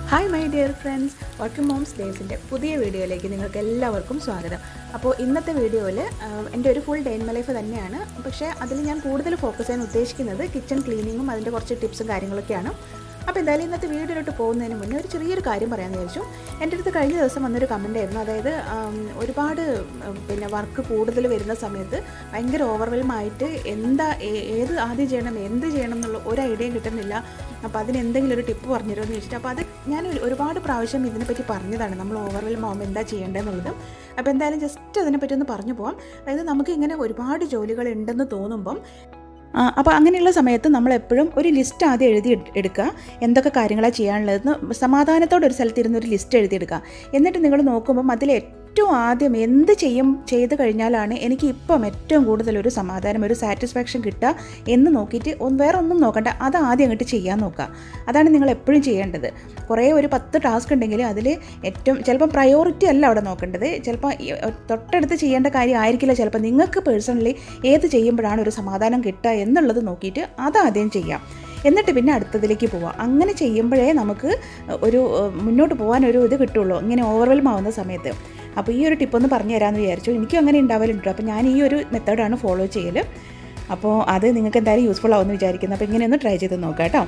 hi my dear friends working moms ഡേയ്സിൻ്റെ പുതിയ വീഡിയോയിലേക്ക് നിങ്ങൾക്ക് എല്ലാവർക്കും സ്വാഗതം അപ്പോൾ ഇന്നത്തെ വീഡിയോയിൽ എൻ്റെ ഒരു full day in my life തന്നെയാണ് പക്ഷേ അതിൽ ഞാൻ കൂടുതൽ ഫോക്കസ് ചെയ്യാൻ ഉദ്ദേശിക്കുന്നത് കിച്ചൺ ക്ലീനിങ്ങും അതിൻ്റെ കുറച്ച് ടിപ്സും കാര്യങ്ങളൊക്കെയാണ് അപ്പോൾ എന്തായാലും ഇന്നത്തെ വീഡിയോയിലോട്ട് പോകുന്നതിന് മുന്നേ ഒരു ചെറിയൊരു കാര്യം പറയാമെന്ന് വിചാരിച്ചു എൻ്റെ അടുത്ത് കഴിഞ്ഞ ദിവസം വന്നൊരു കമൻ്റ് ആയിരുന്നു അതായത് ആം, ഒരുപാട് ഉം, പിന്നെ വർക്ക് കൂടുതൽ വരുന്ന സമയത്ത് ഭയങ്കര ഓവർവെൽം ആയിട്ട് എന്താ ഏ- ഏത് ആദ്യം ചെയ്യണം എന്ത് ചെയ്യണം എന്നുള്ള ഒരു ഐഡിയയും കിട്ടുന്നില്ല അപ്പോൾ അതിന് എന്തെങ്കിലും ഒരു ടിപ്പ് പറഞ്ഞുതരുമെന്ന് ചോദിച്ചിട്ട് അപ്പോൾ അത് ഞാൻ ഒരു- ഒരുപാട് പ്രാവശ്യം ഇതിനെപ്പറ്റി പറഞ്ഞതാണ് നമ്മൾ ഓവർവെൽം ആകുമ്പോൾ എന്താ ചെയ്യേണ്ടതെന്നുള്ളത് അപ്പോൾ എന്തായാലും ജസ്റ്റ് അതിനെപ്പറ്റി ഒന്ന് പറഞ്ഞു പോകാം അതായത് നമുക്ക് ഇങ്ങനെ ഒരുപാട് ജോലികൾ ഉണ്ടെന്ന് തോന്നുമ്പം ആ, അപ്പോൾ അങ്ങനെയുള്ള സമയത്ത് നമ്മൾ എപ്പോഴും ഒരു ലിസ്റ്റ് ആദ്യം എഴുതി എട്- എടുക്കുക എന്തൊക്കെ കാര്യങ്ങളാണ് ചെയ്യാനുള്ളതെന്ന് സമാധാനത്തോടെ ഒരു സ്ഥലത്ത് ഇരുന്ന് ഒരു ലിസ്റ്റ് എഴുതിയെടുക്കുക എന്നിട്ട് നിങ്ങൾ നോക്കുമ്പം അതിൽ ഏറ്റവും ആദ്യം എന്ത് ചെയ്യും ചെയ്ത് കഴിഞ്ഞാലാണ് എനിക്ക് ഇപ്പം ഏറ്റവും കൂടുതൽ ഒരു സമാധാനം ഒരു സാറ്റിസ്ഫാക്ഷൻ കിട്ടുക എന്ന് നോക്കിയിട്ട് ഒന്ന് വേറെ ഒന്നും നോക്കണ്ട അത് ആദ്യം അങ്ങോട്ട് ചെയ്യാൻ നോക്കുക അതാണ് നിങ്ങൾ എപ്പോഴും ചെയ്യേണ്ടത് കുറേ ഒരു പത്ത് ടാസ്ക് ഉണ്ടെങ്കിൽ അതിൽ ഏറ്റവും ചിലപ്പോൾ പ്രയോറിറ്റി അല്ല അവിടെ നോക്കേണ്ടത് ചിലപ്പോൾ ഈ തൊട്ടടുത്ത് ചെയ്യേണ്ട കാര്യം ആയിരിക്കില്ല ചിലപ്പോൾ നിങ്ങൾക്ക് പേഴ്സണലി ഏത് ചെയ്യുമ്പോഴാണ് ഒരു സമാധാനം കിട്ടുക എന്നുള്ളത് നോക്കിയിട്ട് അതാദ്യം ചെയ്യാം എന്നിട്ട് പിന്നെ അടുത്തതിലേക്ക് പോവാം അങ്ങനെ ചെയ്യുമ്പോഴേ നമുക്ക് ഒരു ഏഹ്, മുന്നോട്ട് പോകാൻ ഒരു ഇത് കിട്ടുള്ളൂ ഇങ്ങനെ ഓവർവെൽം ആവുന്ന സമയത്ത് അപ്പോൾ ഈ ഒരു ടിപ്പ് ഒന്ന് പറഞ്ഞു തരാമെന്ന് വിചാരിച്ചു എനിക്കും അങ്ങനെ ഉണ്ടാവലുണ്ട് അപ്പോൾ ഞാൻ ഈ ഒരു മെത്തേഡാണ് ഫോളോ ചെയ്യൽ അപ്പോൾ അത് നിങ്ങൾക്ക് എന്തായാലും യൂസ്ഫുൾ ആവുമെന്ന് വിചാരിക്കുന്നു അപ്പോൾ ഇങ്ങനെ ഒന്ന് ട്രൈ ചെയ്ത് നോക്കാം കേട്ടോ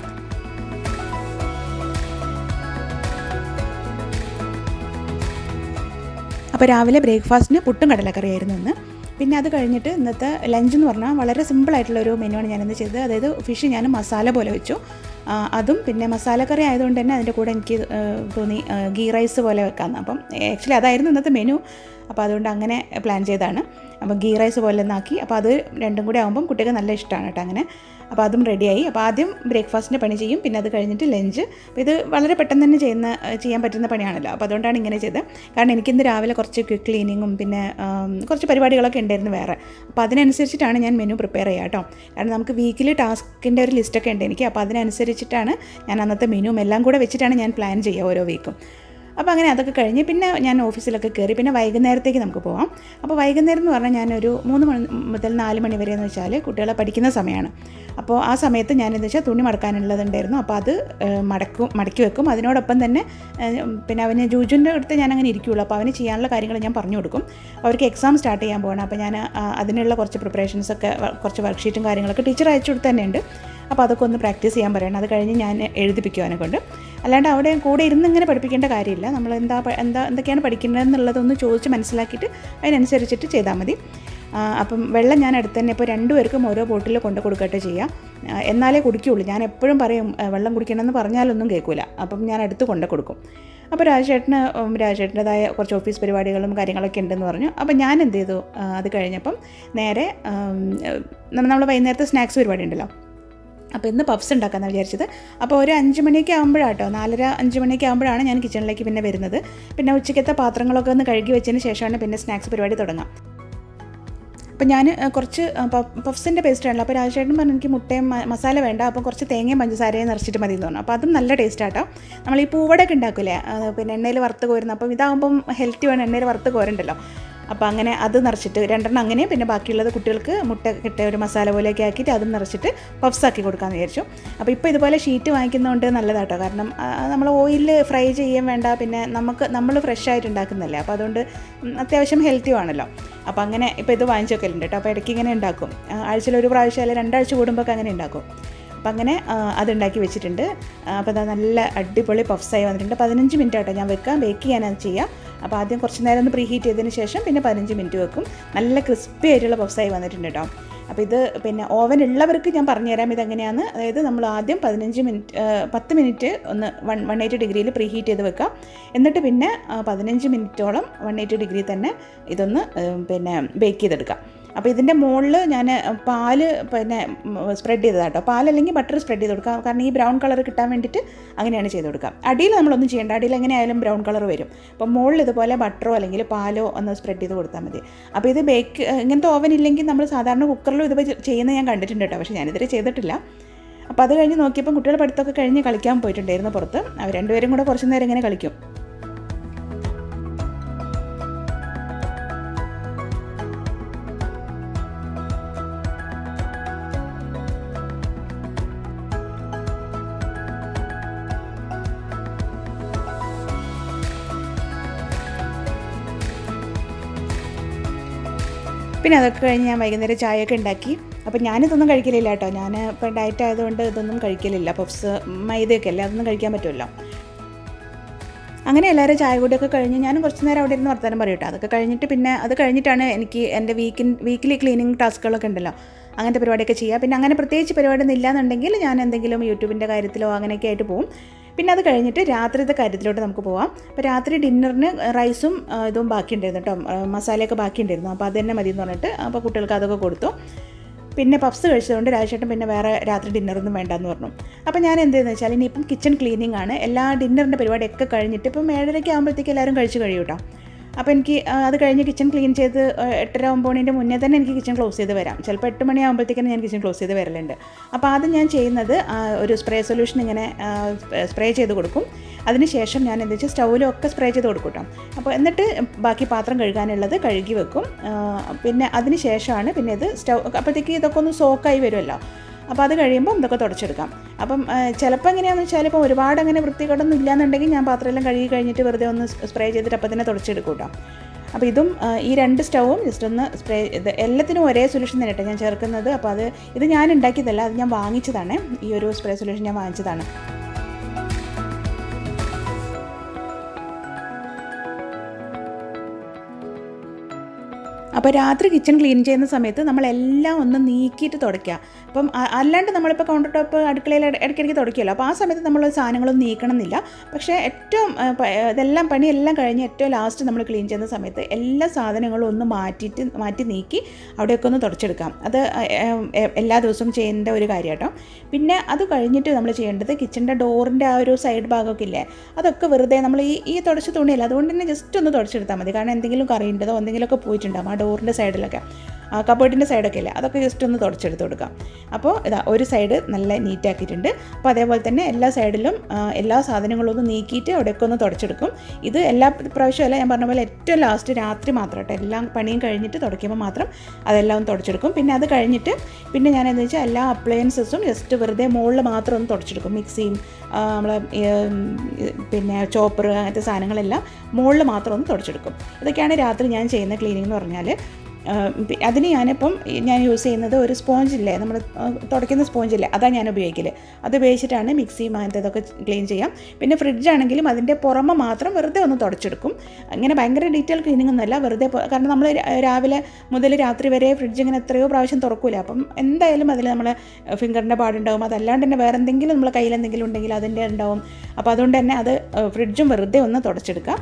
അപ്പോൾ രാവിലെ ബ്രേക്ക്ഫാസ്റ്റിന് പുട്ടും കടലക്കറിയായിരുന്നു ഇന്ന് പിന്നെ അത് കഴിഞ്ഞിട്ട് ഇന്നത്തെ ലഞ്ച് എന്ന് പറഞ്ഞാൽ വളരെ സിമ്പിൾ ആയിട്ടുള്ള ഒരു മെനുവാണ് ഞാനിന്ന് ചെയ്തത് അതായത് ഫിഷ് ഞാൻ മസാല പോലെ വെച്ചു ആ, അതും പിന്നെ മസാലക്കറി ആയതുകൊണ്ട് തന്നെ അതിൻ്റെ കൂടെ എനിക്ക് ആ, തോന്നി ആ, ഗീ റൈസ് പോലെ വെക്കാമെന്ന് അപ്പം ആക്ച്വലി അതായിരുന്നു ഇന്നത്തെ മെനു അപ്പോൾ അതുകൊണ്ട് അങ്ങനെ പ്ലാൻ ചെയ്താണ് അപ്പം ഗീ റൈസ് പോലെ ഒന്നാക്കി അപ്പോൾ അത് രണ്ടും കൂടി ആകുമ്പം കുട്ടിക്ക് നല്ല ഇഷ്ടമാണ് കേട്ടോ അങ്ങനെ അപ്പോൾ അതും റെഡിയായി അപ്പോൾ ആദ്യം ബ്രേക്ക്ഫാസ്റ്റിൻ്റെ പണി ചെയ്യും പിന്നെ അത് കഴിഞ്ഞിട്ട് ലഞ്ച് അപ്പോൾ ഇത് വളരെ പെട്ടെന്ന് തന്നെ ചെയ്യുന്ന ചെയ്യാൻ പറ്റുന്ന പണിയാണല്ലോ അപ്പോൾ അതുകൊണ്ടാണ് ഇങ്ങനെ ചെയ്തത് കാരണം എനിക്കിന്ന് രാവിലെ കുറച്ച് ക്വിക്ക് ക്ലീനിങ്ങും പിന്നെ ആം, കുറച്ച് പരിപാടികളൊക്കെ ഉണ്ടായിരുന്നു വേറെ അപ്പോൾ അതിനനുസരിച്ചിട്ടാണ് ഞാൻ മെനു പ്രിപ്പയർ ചെയ്യുക കേട്ടോ കാരണം നമുക്ക് വീക്കിലി ടാസ്കിൻ്റെ ഒരു ലിസ്റ്റൊക്കെ ഉണ്ട് എനിക്ക് അപ്പോൾ അതിനനുസരിച്ചിട്ടാണ് ഞാൻ അന്നത്തെ മെനുവും എല്ലാം കൂടെ വെച്ചിട്ടാണ് ഞാൻ പ്ലാൻ ചെയ്യുക ഓരോ വീക്കും അപ്പോൾ അങ്ങനെ അതൊക്കെ കഴിഞ്ഞ് പിന്നെ ഞാൻ ഓഫീസിലൊക്കെ കയറി പിന്നെ വൈകുന്നേരത്തേക്ക് നമുക്ക് പോകാം അപ്പോൾ വൈകുന്നേരം എന്ന് പറഞ്ഞാൽ ഞാനൊരു മൂന്ന് മണി മുതൽ നാല് മണി വരെ എന്ന് വെച്ചാൽ കുട്ടികളെ പഠിക്കുന്ന സമയമാണ് അപ്പോൾ ആ സമയത്ത് ഞാനെന്ന് വെച്ചാൽ തുണി മടക്കാനുള്ളതുണ്ടായിരുന്നു അപ്പോൾ അത് ഏഹ്, മടക്കും മടക്കി വെക്കും അതിനോടൊപ്പം തന്നെ ഏഹ്, പിന്നെ അവന് ജൂജുൻ്റെ അടുത്ത് ഞാൻ അങ്ങനെ ഇരിക്കുകയുള്ളൂ അപ്പോൾ അവന് ചെയ്യാനുള്ള കാര്യങ്ങൾ ഞാൻ പറഞ്ഞു കൊടുക്കും അവർക്ക് എക്സാം സ്റ്റാർട്ട് ചെയ്യാൻ പോകണം അപ്പോൾ ഞാൻ ആ, അതിനുള്ള കുറച്ച് പ്രിപ്പറേഷൻസൊക്കെ കുറച്ച് വർക്ക്ഷീറ്റും കാര്യങ്ങളൊക്കെ ടീച്ചർ അയച്ചു കൊടുത്ത് തന്നെയുണ്ട് അപ്പോൾ അതൊക്കെ ഒന്ന് പ്രാക്ടീസ് ചെയ്യാൻ പറയണം അത് കഴിഞ്ഞ് ഞാൻ എഴുതിപ്പിക്കും അവനെ കൊണ്ട് അല്ലാണ്ട് അവിടെ കൂടെ ഇരുന്ന് ഇങ്ങനെ പഠിപ്പിക്കേണ്ട കാര്യമില്ല നമ്മൾ എന്താ പ- എന്താ എന്തൊക്കെയാണ് പഠിക്കേണ്ടതെന്നുള്ളതൊന്ന് ചോദിച്ച് മനസ്സിലാക്കിയിട്ട് അതിനനുസരിച്ചിട്ട് ചെയ്താൽ മതി ആ, അപ്പം വെള്ളം ഞാൻ അടുത്ത് തന്നെ ഇപ്പോൾ രണ്ടുപേർക്കും ഓരോ ബോട്ടിൽ കൊണ്ട് കൊടുക്കട്ടെ ചെയ്യാം ആ, എന്നാലേ കുടിക്കുകയുള്ളൂ ഞാൻ എപ്പോഴും പറയും ആ, വെള്ളം കുടിക്കണമെന്ന് പറഞ്ഞാലൊന്നും കേൾക്കില്ല അപ്പം ഞാൻ അടുത്ത് കൊണ്ട് കൊടുക്കും അപ്പോൾ രാജേട്ടന് ഉം, രാജേട്ടൻ്റെതായ കുറച്ച് ഓഫീസ് പരിപാടികളും കാര്യങ്ങളൊക്കെ ഉണ്ടെന്ന് പറഞ്ഞു അപ്പോൾ ഞാൻ എന്ത് ചെയ്തു ആ, അത് കഴിഞ്ഞപ്പം നേരെ നമ്മൾ വൈകുന്നേരത്തെ സ്നാക്സ് പരിപാടി ഉണ്ടല്ലോ അപ്പോൾ ഇന്ന് പഫ്സ് ഉണ്ടാക്കാമെന്നാണ് വിചാരിച്ചത് അപ്പോൾ ഒരു അഞ്ച് മണിയൊക്കെ ആകുമ്പോഴാട്ടോ നാലര അഞ്ച് മണിയൊക്കെ ആകുമ്പോഴാണ് ഞാൻ കിച്ചണിലേക്ക് പിന്നെ വരുന്നത് പിന്നെ ഉച്ചയ്ക്കത്തെ പാത്രങ്ങളൊക്കെ ഒന്ന് കഴുകി വെച്ചതിന് ശേഷമാണ് പിന്നെ സ്നാക്സ് പരിപാടി തുടങ്ങാം അപ്പോൾ ഞാൻ കുറച്ച് പഫ്സിൻ്റെ പേസ്റ്റ് ആണല്ലോ അപ്പോൾ രാജേട്ടൻ പറഞ്ഞു എനിക്ക് മുട്ടയും മ- മസാല വേണ്ട അപ്പോൾ കുറച്ച് തേങ്ങയും പഞ്ചസാരയും നിറച്ചിട്ട് മതി എന്ന് പറഞ്ഞു അപ്പോൾ അതും നല്ല ടേസ്റ്റ് ആട്ടോ നമ്മൾ ഈ പൂവടയൊക്കെ ഉണ്ടാക്കില്ലേ ആ, പിന്നെ എണ്ണയിൽ വറുത്ത് കോരുന്ന അപ്പം ഇതാകുമ്പം ഹെൽത്തി വേണം എണ്ണയിൽ വറുത്ത് കോരണ്ടല്ലോ അപ്പോൾ അങ്ങനെ അത് നിറച്ചിട്ട് രണ്ടെണ്ണം അങ്ങനെ പിന്നെ ബാക്കിയുള്ളത് കുട്ടികൾക്ക് മുട്ട കിട്ട ഒരു മസാല പോലെയൊക്കെ ആക്കിയിട്ട് അതും നിറച്ചിട്ട് പഫ്സ് ആക്കി കൊടുക്കാമെന്ന് വിചാരിച്ചു അപ്പോൾ ഇപ്പോൾ ഇതുപോലെ ഷീറ്റ് വാങ്ങിക്കുന്നതുകൊണ്ട് നല്ലതാട്ടോ കാരണം നമ്മൾ ഓയിലിൽ ഫ്രൈ ചെയ്യാൻ വേണ്ട പിന്നെ നമുക്ക് നമ്മൾ ഫ്രഷ് ആയിട്ട് ഉണ്ടാക്കുന്നതല്ലേ അപ്പോൾ അതുകൊണ്ട് ഉം, അത്യാവശ്യം ഹെൽത്തിയും ആണല്ലോ അപ്പോൾ അങ്ങനെ ഇപ്പോൾ ഇത് വാങ്ങിച്ചു വെക്കലുണ്ട് കേട്ടോ അപ്പോൾ ഇടയ്ക്ക് ഇങ്ങനെ ഉണ്ടാക്കും ആ, ആഴ്ചയിൽ ഒരു പ്രാവശ്യം അല്ലെങ്കിൽ രണ്ടാഴ്ച കൂടുമ്പോൾ അങ്ങനെ ഉണ്ടാക്കും അപ്പം അങ്ങനെ ആ, അതുണ്ടാക്കി വെച്ചിട്ടുണ്ട് അപ്പോൾ അത് നല്ല അടിപൊളി പഫ്സായി വന്നിട്ടുണ്ട് പതിനഞ്ച് മിനിറ്റ് ആട്ടോ ഞാൻ വെക്കാം ബേക്ക് ചെയ്യാനാണ് ചെയ്യുക അപ്പോൾ ആദ്യം കുറച്ച് നേരം ഒന്ന് പ്രീ ഹീറ്റ് ചെയ്തതിന് ശേഷം പിന്നെ പതിനഞ്ച് മിനിറ്റ് വെക്കും നല്ല ക്രിസ്പി ആയിട്ടുള്ള പഫ്സായി വന്നിട്ടുണ്ട് കേട്ടോ അപ്പോൾ ഇത് പിന്നെ ഓവൻ ഉള്ളവർക്ക് ഞാൻ പറഞ്ഞുതരാം ഇതെങ്ങനെയാണ് അതായത് നമ്മൾ ആദ്യം പതിനഞ്ച് മിനിറ്റ് ആ, പത്ത് മിനിറ്റ് ഒന്ന് വൺ വൺ എയ്റ്റി ഡിഗ്രിയിൽ പ്രീ ഹീറ്റ് ചെയ്ത് വെക്കാം എന്നിട്ട് പിന്നെ ആ, പതിനഞ്ച് മിനിറ്റോളം വൺ എയ്റ്റി ഡിഗ്രി തന്നെ ഇതൊന്ന് ആ, പിന്നെ ബേക്ക് ചെയ്തെടുക്കാം അപ്പോൾ ഇതിൻ്റെ മുകളിൽ ഞാൻ പാല് പിന്നെ സ്പ്രെഡ് ചെയ്തതാണ് കേട്ടോ പാലല്ലെങ്കിൽ ബട്ടർ സ്പ്രെഡ് ചെയ്ത് കൊടുക്കാം കാരണം ഈ ബ്രൗൺ കളർ കിട്ടാൻ വേണ്ടിയിട്ട് അങ്ങനെയാണ് ചെയ്ത് കൊടുക്കുക അടിയിൽ നമ്മളൊന്നും ചെയ്യേണ്ട അടിയിൽ എങ്ങനെയായാലും ബ്രൗൺ കളർ വരും അപ്പോൾ മുകളിൽ ഇതുപോലെ ബട്ടറോ അല്ലെങ്കിൽ പാലോ ഒന്ന് സ്പ്രെഡ് ചെയ്ത് കൊടുത്താൽ മതി അപ്പോൾ ഇത് ബേക്ക് ഇങ്ങനത്തെ ഓവൻ ഇല്ലെങ്കിൽ നമ്മൾ സാധാരണ കുക്കറിലും ഇത് ചെയ്യുന്നത് ഞാൻ കണ്ടിട്ടുണ്ട് കേട്ടോ പക്ഷേ ഞാനിതുവരെ ചെയ്തിട്ടില്ല അപ്പോൾ അത് കഴിഞ്ഞ് നോക്കിയപ്പോൾ കുട്ടികൾ പഠിത്തമൊക്കെ കഴിഞ്ഞ് കളിക്കാൻ പോയിട്ടുണ്ടായിരുന്നു പുറത്ത് അവർ രണ്ടുപേരും കൂടെ കുറച്ച് നേരം ഇങ്ങനെ കളിക്കും പിന്നെ അതൊക്കെ കഴിഞ്ഞ് ഞാൻ വൈകുന്നേരം ചായയൊക്കെ ഉണ്ടാക്കി അപ്പോൾ ഞാനിതൊന്നും കഴിക്കലില്ല കേട്ടോ ഞാൻ ഇപ്പോൾ ഡയറ്റ് ആയതുകൊണ്ട് ഇതൊന്നും കഴിക്കലില്ല പപ്സ് മൈദയൊക്കെ അല്ലേ അതൊന്നും കഴിക്കാൻ പറ്റുമല്ലോ അങ്ങനെ എല്ലാവരും ചായ കൂടിയൊക്കെ കഴിഞ്ഞ് ഞാൻ കുറച്ച് നേരം അവിടെ ഇരുന്ന് വർത്തമാനം പറയും കേട്ടോ അതൊക്കെ കഴിഞ്ഞിട്ട് പിന്നെ അത് കഴിഞ്ഞിട്ടാണ് എനിക്ക് എൻ്റെ വീക്കിൻ വീക്കിലി ക്ലീനിങ് ടാസ്കുകളൊക്കെ ഉണ്ടല്ലോ അങ്ങനത്തെ പരിപാടിയൊക്കെ ചെയ്യുക പിന്നെ അങ്ങനെ പ്രത്യേകിച്ച് പരിപാടിയൊന്നും ഇല്ലാന്നുണ്ടെങ്കിൽ ഞാൻ എന്തെങ്കിലും യൂട്യൂബിൻ്റെ കാര്യത്തിലോ അങ്ങനെയൊക്കെ ആയിട്ട് പോകും പിന്നെ അത് കഴിഞ്ഞിട്ട് രാത്രിത്തെ കാര്യത്തിലോട്ട് നമുക്ക് പോവാം അപ്പോൾ രാത്രി ഡിന്നറിന് റൈസും ആ, ഇതും ബാക്കിയുണ്ടായിരുന്നു കേട്ടോ ആ, മസാലയൊക്കെ ബാക്കിയുണ്ടായിരുന്നു അപ്പോൾ അത് തന്നെ മതി എന്ന് പറഞ്ഞിട്ട് അപ്പോൾ കുട്ടികൾക്ക് അതൊക്കെ കൊടുത്തു പിന്നെ പപ്സ് കഴിച്ചതുകൊണ്ട് രാജേട്ടൻ പിന്നെ വേറെ രാത്രി ഡിന്നറൊന്നും വേണ്ടെന്ന് പറഞ്ഞു അപ്പോൾ ഞാൻ എന്ത് ചെയ്യുന്നത് വെച്ചാൽ ഇനിയിപ്പം കിച്ചൺ ക്ലീനിങ് ആണ് എല്ലാ ഡിന്നറിൻ്റെ പരിപാടിയൊക്കെ കഴിഞ്ഞിട്ട് ഇപ്പം ഏഴരയ്ക്ക് ആകുമ്പോഴത്തേക്ക് എല്ലാവരും കഴിച്ച് കഴിയും കേട്ടോ അപ്പോൾ എനിക്ക് ആ, അത് കഴിഞ്ഞ് കിച്ചൺ ക്ലീൻ ചെയ്ത് ആ, എട്ടര ഒമ്പതിൻ്റെ മുന്നേ തന്നെ എനിക്ക് കിച്ചൺ ക്ലോസ് ചെയ്ത് വരാം ചിലപ്പോൾ എട്ട് മണിയാകുമ്പോഴത്തേക്കും ഞാൻ കിച്ചൺ ക്ലോസ് ചെയ്ത് വരലുണ്ട് അപ്പോൾ ആദ്യം ഞാൻ ചെയ്യുന്നത് ആ, ഒരു സ്പ്രേ സൊല്യൂഷൻ ഇങ്ങനെ സ്പ്രേ ചെയ്ത് കൊടുക്കും അതിനുശേഷം ഞാൻ എന്താ വെച്ചാൽ സ്റ്റൗവിലൊക്കെ സ്പ്രേ ചെയ്ത് കൊടുക്കും കേട്ടോ അപ്പോൾ എന്നിട്ട് ബാക്കി പാത്രം കഴുകാനുള്ളത് കഴുകി വെക്കും ആ, പിന്നെ അതിന് ശേഷമാണ് പിന്നെ ഇത് സ്റ്റൗ അപ്പോഴത്തേക്ക് ഇതൊക്കെ ഒന്ന് സോക്കായി വരുമല്ലോ അപ്പോൾ അത് കഴിയുമ്പോൾ ഇതൊക്കെ തുടച്ചെടുക്കാം അപ്പം ആ, ചിലപ്പോൾ എങ്ങനെയാണെന്ന് വെച്ചാൽ ഇപ്പോൾ ഒരുപാട് അങ്ങനെ വൃത്തികേടൊന്നും ഇല്ലാന്നുണ്ടെങ്കിൽ ഞാൻ പാത്രമെല്ലാം കഴുകി കഴിഞ്ഞിട്ട് വെറുതെ ഒന്ന് സ്പ്രേ ചെയ്തിട്ട് അപ്പം തന്നെ തുടച്ചെടുക്കും കേട്ടോ അപ്പോൾ ഇതും ആ, ഈ രണ്ട് സ്റ്റൗവും ജസ്റ്റ് ഒന്ന് സ്പ്രേ ഇത് എല്ലാത്തിനും ഒരേ സൊല്യൂഷൻ തന്നെ കേട്ടോ ഞാൻ ചേർക്കുന്നത് അപ്പോൾ അത് ഇത് ഞാൻ ഉണ്ടാക്കിയതല്ല അത് ഞാൻ വാങ്ങിച്ചതാണ് ഈ ഒരു സ്പ്രേ സൊല്യൂഷൻ ഞാൻ വാങ്ങിച്ചതാണ് അപ്പോൾ രാത്രി കിച്ചൺ ക്ലീൻ ചെയ്യുന്ന സമയത്ത് നമ്മളെല്ലാം ഒന്ന് നീക്കിയിട്ട് തുടയ്ക്കുക അപ്പം അ- അല്ലാണ്ട് നമ്മളിപ്പോൾ കൗണ്ടർ ടോപ്പ് അടുക്കളയിൽ ഇട- ഇടയ്ക്കിടയ്ക്ക് തുടയ്ക്കുമല്ലോ അപ്പോൾ ആ സമയത്ത് നമ്മൾ സാധനങ്ങളൊന്നും നീക്കണമെന്നില്ല പക്ഷേ ഏറ്റവും ആ, പ- ഇതെല്ലാം പണിയെല്ലാം കഴിഞ്ഞ് ഏറ്റവും ലാസ്റ്റ് നമ്മൾ ക്ലീൻ ചെയ്യുന്ന സമയത്ത് എല്ലാ സാധനങ്ങളും ഒന്ന് മാറ്റിയിട്ട് മാറ്റി നീക്കി അവിടെയൊക്കെ ഒന്ന് തുടച്ചെടുക്കാം അത് ആ, എ- എല്ലാ ദിവസവും ചെയ്യേണ്ട ഒരു കാര്യം കേട്ടോ പിന്നെ അത് കഴിഞ്ഞിട്ട് നമ്മൾ ചെയ്യേണ്ടത് കിച്ചൻ്റെ ഡോറിൻ്റെ ആ ഒരു സൈഡ് ഭാഗമൊക്കെ ഇല്ലേ അതൊക്കെ വെറുതെ നമ്മൾ ഈ ഈ തുടച്ച തുണിയല്ല അതുകൊണ്ട് തന്നെ ജസ്റ്റ് ഒന്ന് തുടച്ചെടുത്താൽ മതി കാരണം എന്തെങ്കിലും കറിയുണ്ടതോ എന്തെങ്കിലുമൊക്കെ പോയിട്ടുണ്ടാകും ആ ഡോറിൻ്റെ സൈഡിലൊക്കെ ആ കബോർഡിൻ്റെ സൈഡൊക്കെ ഇല്ലേ അതൊക്കെ ജസ്റ്റ് ഒന്ന് തുടച്ചെടുത്ത് കൊടുക്കാം അപ്പോൾ ഇതാ ഒരു സൈഡ് നല്ല നീറ്റാക്കിയിട്ടുണ്ട് അപ്പോൾ അതേപോലെ തന്നെ എല്ലാ സൈഡിലും ആ, എല്ലാ സാധനങ്ങളും ഒന്ന് നീക്കിയിട്ട് അവിടെയൊക്കെ ഒന്ന് തുടച്ചെടുക്കും ഇത് എല്ലാ പ്രാവശ്യമല്ല ഞാൻ പറഞ്ഞ പോലെ ഏറ്റവും ലാസ്റ്റ് രാത്രി മാത്രം കേട്ടോ എല്ലാം പണിയും കഴിഞ്ഞിട്ട് തുടയ്ക്കുമ്പോൾ മാത്രം അതെല്ലാം ഒന്ന് തുടച്ചെടുക്കും പിന്നെ അത് കഴിഞ്ഞിട്ട് പിന്നെ ഞാൻ എന്താ വെച്ചാൽ എല്ലാ അപ്ലയൻസസും ജസ്റ്റ് വെറുതെ മുകളിൽ മാത്രം ഒന്ന് തുടച്ചെടുക്കും മിക്സിയും ആ, നമ്മളെ ഉം, പിന്നെ ചോപ്പർ അങ്ങനത്തെ സാധനങ്ങളെല്ലാം മുകളിൽ മാത്രം ഒന്ന് തുടച്ചെടുക്കും ഇതൊക്കെയാണ് രാത്രി ഞാൻ ചെയ്യുന്ന ക്ലീനിങ് എന്ന് പറഞ്ഞാൽ ആ, പി- അതിന് ഞാനിപ്പം ഞാൻ യൂസ് ചെയ്യുന്നത് ഒരു സ്പോഞ്ചില്ലേ നമ്മൾ തുടയ്ക്കുന്ന സ്പോഞ്ചില്ലേ അതാണ് ഞാൻ ഉപയോഗിക്കൽ അത് ഉപയോഗിച്ചിട്ടാണ് മിക്സി അങ്ങനത്തെ ഇതൊക്കെ ക്ലീൻ ചെയ്യാം പിന്നെ ഫ്രിഡ്ജ് ആണെങ്കിലും അതിൻ്റെ പുറമെ മാത്രം വെറുതെ ഒന്ന് തുടച്ചെടുക്കും അങ്ങനെ ഭയങ്കര ഡീറ്റെയിൽ ക്ലീനിങ് ഒന്നുമല്ല വെറുതെ പൊ- കാരണം നമ്മൾ രാവിലെ മുതൽ രാത്രി വരെ ഫ്രിഡ്ജ് ഇങ്ങനെ എത്രയോ പ്രാവശ്യം തുറക്കൂല അപ്പം എന്തായാലും അതിൽ നമ്മൾ ഫിംഗറിൻ്റെ പാടുണ്ടാവും അതല്ലാണ്ട് തന്നെ വേറെ എന്തെങ്കിലും നമ്മളെ കയ്യിൽ എന്തെങ്കിലും ഉണ്ടെങ്കിൽ അതിൻ്റെ ഉണ്ടാവും അപ്പോൾ അതുകൊണ്ട് തന്നെ അത് ഫ്രിഡ്ജും വെറുതെ ഒന്ന് തുടച്ചെടുക്കാം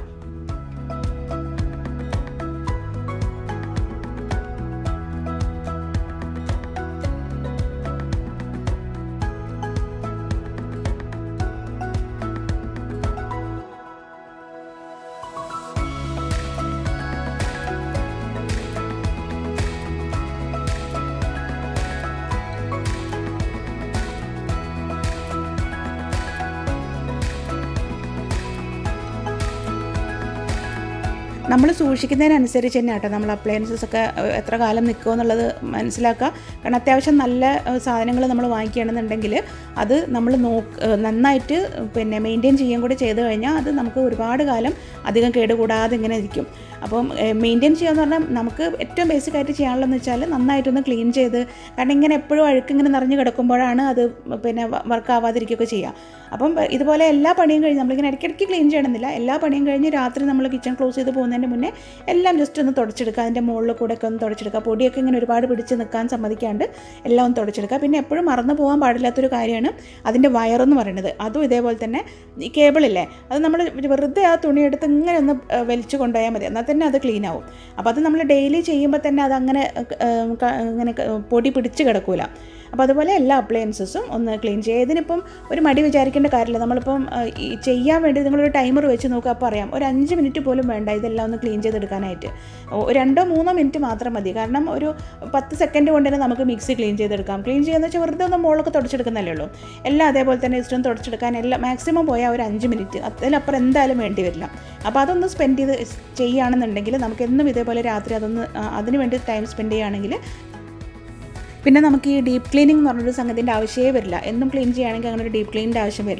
നമ്മൾ സൂക്ഷിക്കുന്നതിനനുസരിച്ച് തന്നെ കേട്ടോ നമ്മൾ അപ്ലയൻസസ് ഒക്കെ ഏഹ്, എത്ര കാലം നിൽക്കുമോ എന്നുള്ളത് മനസ്സിലാക്കുക കാരണം അത്യാവശ്യം നല്ല സാധനങ്ങൾ നമ്മൾ വാങ്ങിക്കുകയാണെന്നുണ്ടെങ്കിൽ അത് നമ്മൾ നോക്ക് ഏഹ്, നന്നായിട്ട് പിന്നെ മെയിൻറ്റെയിൻ ചെയ്യുകയും കൂടി ചെയ്ത് കഴിഞ്ഞാൽ അത് നമുക്ക് ഒരുപാട് കാലം അധികം കേടുകൂടാതെ ഇങ്ങനെ ഇരിക്കും അപ്പം മെയിൻറ്റെയിൻ ചെയ്യുക എന്ന് പറഞ്ഞാൽ നമുക്ക് ഏറ്റവും ബേസിക് ആയിട്ട് ചെയ്യാനുള്ളതെന്ന് വെച്ചാൽ നന്നായിട്ടൊന്ന് ക്ലീൻ ചെയ്ത് കാരണം ഇങ്ങനെ എപ്പോഴും അഴുക്ക് ഇങ്ങനെ നിറഞ്ഞ് കിടക്കുമ്പോഴാണ് അത് പിന്നെ വർക്ക് ആവാതിരിക്കുകയൊക്കെ ചെയ്യുക അപ്പം ഇതുപോലെ എല്ലാ പണിയും കഴിഞ്ഞ് നമ്മളിങ്ങനെ ഇടയ്ക്കിടയ്ക്ക് ക്ലീൻ ചെയ്യണമെന്നില്ല എല്ലാ പണിയും കഴിഞ്ഞ് രാത്രി നമ്മൾ കിച്ചൺ ക്ലോസ് ചെയ്ത് പോകുന്നതിന് മുന്നേ എല്ലാം ജസ്റ്റ് ഒന്ന് തുടച്ചെടുക്കുക അതിൻ്റെ മുകളിൽ കൂടെ ഒക്കെ ഒന്ന് തുടച്ചെടുക്കുക പൊടിയൊക്കെ ഇങ്ങനെ ഒരുപാട് പിടിച്ച് നിൽക്കാൻ സമ്മതിക്കാണ്ട് എല്ലാം ഒന്ന് തുടച്ചെടുക്കുക പിന്നെ എപ്പോഴും മറന്നു പോകാൻ പാടില്ലാത്തൊരു കാര്യമാണ് അതിൻ്റെ വയറെന്ന് പറയുന്നത് അതും ഇതേപോലെ തന്നെ ഈ കേബിളില്ലേ അത് നമ്മൾ വെറുതെ ആ തുണിയെടുത്ത് ഇങ്ങനെ ഒന്ന് ഏഹ്, വലിച്ചു കൊണ്ടുപോയാൽ മതി എന്നാൽ തന്നെ അത് ക്ലീൻ ആവും അപ്പോൾ അത് നമ്മൾ ഡെയിലി ചെയ്യുമ്പോൾ തന്നെ അതങ്ങനെ ഏഹ്, ക- ഇങ്ങനെ ക- പൊടി പിടിച്ച് കിടക്കൂല അപ്പോൾ അതുപോലെ എല്ലാ അപ്ലയൻസസും ഒന്ന് ക്ലീൻ ചെയ്യുക ഇതിനിപ്പം ഒരു മടി വിചാരിക്കേണ്ട കാര്യമില്ല നമ്മളിപ്പം ആ, ഈ ചെയ്യാൻ വേണ്ടി നിങ്ങളൊരു ടൈമർ വെച്ച് നോക്കുക അപ്പോൾ അറിയാം ഒരു അഞ്ച് മിനിറ്റ് പോലും വേണ്ട ഇതെല്ലാം ഒന്ന് ക്ലീൻ ചെയ്തെടുക്കാനായിട്ട് ഓ, രണ്ടോ മൂന്നോ മിനിറ്റ് മാത്രം മതി കാരണം ഒരു പത്ത് സെക്കൻഡ് കൊണ്ട് തന്നെ നമുക്ക് മിക്സി ക്ലീൻ ചെയ്തെടുക്കാം ക്ലീൻ ചെയ്യുന്ന വെച്ചാൽ വെറുതെ ഒന്ന് മുകളൊക്കെ തുടച്ചെടുക്കുന്നല്ലേ ഉള്ളൂ എല്ലാം അതേപോലെ തന്നെ ഇഷ്ടം തുടച്ചെടുക്കാൻ എല്ലാം മാക്സിമം പോയാൽ ഒരു അഞ്ച് മിനിറ്റ് അതിലപ്പുറം എന്തായാലും വേണ്ടി വരില്ല അപ്പോൾ അതൊന്ന് സ്പെൻഡ് ചെയ്ത് ചെയ്യുകയാണെന്നുണ്ടെങ്കിൽ നമുക്ക് എന്നും ഇതേപോലെ രാത്രി അതൊന്ന് ആ, അതിന് വേണ്ടി ടൈം സ്പെൻഡ് ചെയ്യുകയാണെങ്കിൽ പിന്നെ നമുക്ക് ഈ ഡീപ്പ് ക്ലീനിങ് എന്ന് പറഞ്ഞൊരു സംഗതിൻ്റെ ആവശ്യമേ വരില്ല എന്നും ക്ലീൻ ചെയ്യുകയാണെങ്കിൽ അങ്ങനെ ഒരു ഡീപ്പ് ക്ലീനിൻ്റെ ആവശ്യം വരില്ല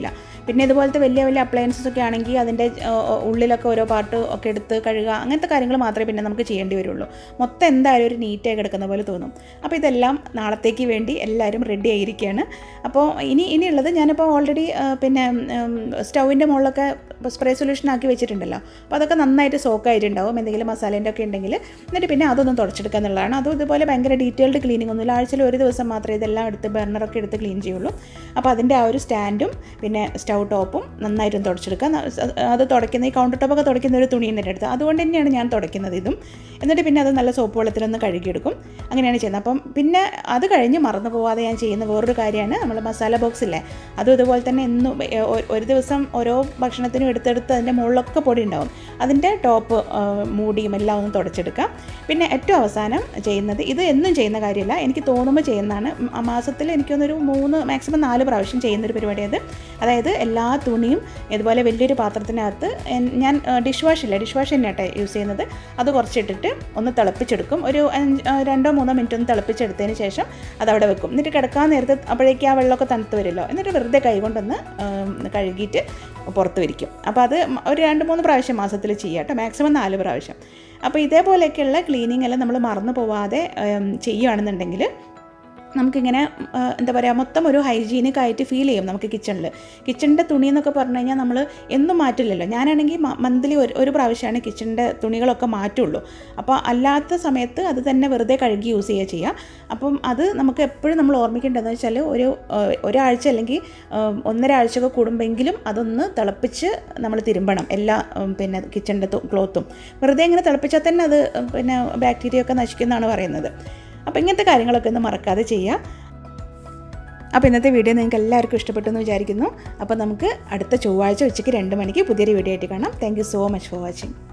പിന്നെ ഇതുപോലത്തെ വലിയ വലിയ അപ്ലയൻസസ് ഒക്കെ ആണെങ്കിൽ അതിൻ്റെ ഉള്ളിലൊക്കെ ഓരോ പാർട്ട് ഒക്കെ എടുത്ത് കഴുകുക അങ്ങനത്തെ കാര്യങ്ങൾ മാത്രമേ പിന്നെ നമുക്ക് ചെയ്യേണ്ടി വരുള്ളൂ മൊത്തം എന്തായാലും ഒരു നീറ്റായി കിടക്കുന്ന പോലെ തോന്നും അപ്പോൾ ഇതെല്ലാം നാളത്തേക്ക് വേണ്ടി എല്ലാവരും റെഡി ആയിരിക്കുകയാണ് അപ്പോൾ ഇനി ഇനിയുള്ളത് ഞാനിപ്പോൾ ഓൾറെഡി പിന്നെ സ്റ്റൗവിൻ്റെ മുകളിലൊക്കെ സ്പ്രേ സൊല്യൂഷൻ ആക്കി വെച്ചിട്ടുണ്ടല്ലോ അപ്പോൾ അതൊക്കെ നന്നായിട്ട് സോക്കായിട്ടുണ്ടാവും എന്തെങ്കിലും മസാലേൻ്റെ ഒക്കെ ഉണ്ടെങ്കിൽ എന്നിട്ട് പിന്നെ അതൊന്നും തുടച്ചെടുക്കുക എന്നുള്ളതാണ് അതും ഇതുപോലെ ഭയങ്കര ഡീറ്റെയിൽഡ് ക്ലീനിങ് ഒന്നുമില്ല ആഴ്ചയിൽ ഒരു ദിവസം മാത്രമേ ഇതെല്ലാം എടുത്ത് ബർണറൊക്കെ എടുത്ത് ക്ലീൻ ചെയ്യുള്ളൂ അപ്പോൾ അതിൻ്റെ ആ ഒരു സ്റ്റാൻഡും പിന്നെ സ്റ്റൗ ടോപ്പും നന്നായിട്ടും തുടച്ചെടുക്കുക ന- സ- അത് തുടയ്ക്കുന്ന ഈ കൗണ്ടർ ടോപ്പൊക്കെ തുടയ്ക്കുന്ന ഒരു തുണി എൻ്റെ അടുത്ത് അതുകൊണ്ട് തന്നെയാണ് ഞാൻ തുടയ്ക്കുന്നത് ഇതും എന്നിട്ട് പിന്നെ അത് നല്ല സോപ്പ് വെള്ളത്തിലൊന്ന് കഴുകിയെടുക്കും അങ്ങനെയാണ് ചെയ്യുന്നത് അപ്പം പിന്നെ അത് കഴിഞ്ഞ് മറന്നു പോവാതെ ഞാൻ ചെയ്യുന്ന വേറൊരു കാര്യമാണ് നമ്മൾ മസാല ബോക്സ് ഇല്ലേ അതും ഇതുപോലെ തന്നെ എന്നും എ- ഒ- ഒരു ദിവസം ഓരോ ഭക്ഷണത്തിനും എടുത്തെടുത്ത് അതിൻ്റെ മുകളിലൊക്കെ പൊടി ഉണ്ടാവും അതിൻ്റെ ടോപ്പ് ആ, മൂടിയും എല്ലാം ഒന്ന് തുടച്ചെടുക്കാം പിന്നെ ഏറ്റവും അവസാനം ചെയ്യുന്നത് ഇത് എന്നും ചെയ്യുന്ന കാര്യമല്ല എനിക്ക് തോന്നുമ്പോൾ ചെയ്യുന്നതാണ് മ- ആ മാസത്തിൽ എനിക്കൊന്നൊരു മൂന്ന് മാക്സിമം നാല് പ്രാവശ്യം ചെയ്യുന്നൊരു പരിപാടി അത് അതായത് എല്ലാ തുണിയും ഇതുപോലെ വലിയൊരു പാത്രത്തിനകത്ത് എൻ- ഞാൻ ഡിഷ് വാഷ് ഇല്ല ഡിഷ് വാഷ് തന്നെയാട്ടെ യൂസ് ചെയ്യുന്നത് അത് കുറച്ചിട്ടിട്ട് ഒന്ന് തിളപ്പിച്ചെടുക്കും ഒരു അഞ്ച് ആ, രണ്ടോ മൂന്നോ മിനിറ്റ് ഒന്ന് തിളപ്പിച്ചെടുത്തതിന് ശേഷം അതവിടെ വെക്കും എന്നിട്ട് കിടക്കാൻ നേരത്ത് അപ്പോഴേക്ക് ആ വെള്ളമൊക്കെ തണുത്ത് വരുമല്ലോ എന്നിട്ട് വെറുതെ കൈകൊണ്ടൊന്ന് ഉം, കഴുകിയിട്ട് പുറത്ത് വരിക്കും അപ്പോൾ അത് മ- ഒരു രണ്ട് മൂന്ന് പ്രാവശ്യം മാസത്തിൽ ചെയ്യാം കേട്ടോ മാക്സിമം നാല് പ്രാവശ്യം അപ്പോൾ ഇതേപോലെയൊക്കെയുള്ള ക്ലീനിങ് എല്ലാം നമ്മൾ മറന്നു പോവാതെ ഉം, ചെയ്യുകയാണെന്നുണ്ടെങ്കിൽ നമുക്കിങ്ങനെ ആ, എന്താ പറയുക മൊത്തം ഒരു ഹൈജീനിക് ആയിട്ട് ഫീൽ ചെയ്യും നമുക്ക് കിച്ചണിൽ കിച്ചണിൻ്റെ തുണി എന്നൊക്കെ പറഞ്ഞു കഴിഞ്ഞാൽ നമ്മൾ എന്നും മാറ്റില്ലല്ലോ ഞാനാണെങ്കിൽ മന്ത്ലി ഒരു ഒരു പ്രാവശ്യമാണ് കിച്ചണിൻ്റെ തുണികളൊക്കെ മാറ്റുള്ളൂ അപ്പോൾ അല്ലാത്ത സമയത്ത് അത് തന്നെ വെറുതെ കഴുകി യൂസ് ചെയ്യുക ചെയ്യുക അപ്പം അത് നമുക്ക് എപ്പോഴും നമ്മൾ ഓർമ്മിക്കേണ്ടതെന്ന് വെച്ചാൽ ഒരു ആ, ഒരാഴ്ച അല്ലെങ്കിൽ ആ, ഒന്നര ആഴ്ചയൊക്കെ കൂടുമ്പോഴെങ്കിലും അതൊന്ന് തിളപ്പിച്ച് നമ്മൾ തിരുമ്പണം എല്ലാ ഉം, പിന്നെ കിച്ചണിൻ്റെ ക്ലോത്തും വെറുതെ ഇങ്ങനെ തിളപ്പിച്ചാൽ തന്നെ അത് ഉം, പിന്നെ ബാക്ടീരിയ ഒക്കെ നശിക്കുന്നതാണ് പറയുന്നത് അപ്പോൾ ഇങ്ങനത്തെ കാര്യങ്ങളൊക്കെ ഒന്ന് മറക്കാതെ ചെയ്യുക അപ്പോൾ ഇന്നത്തെ വീഡിയോ നിങ്ങൾക്ക് എല്ലാവർക്കും ഇഷ്ടപ്പെട്ടു എന്ന് വിചാരിക്കുന്നു അപ്പോൾ നമുക്ക് അടുത്ത ചൊവ്വാഴ്ച ഉച്ചയ്ക്ക് രണ്ട് മണിക്ക് പുതിയൊരു വീഡിയോ ആയിട്ട് കാണാം thank you so much for watching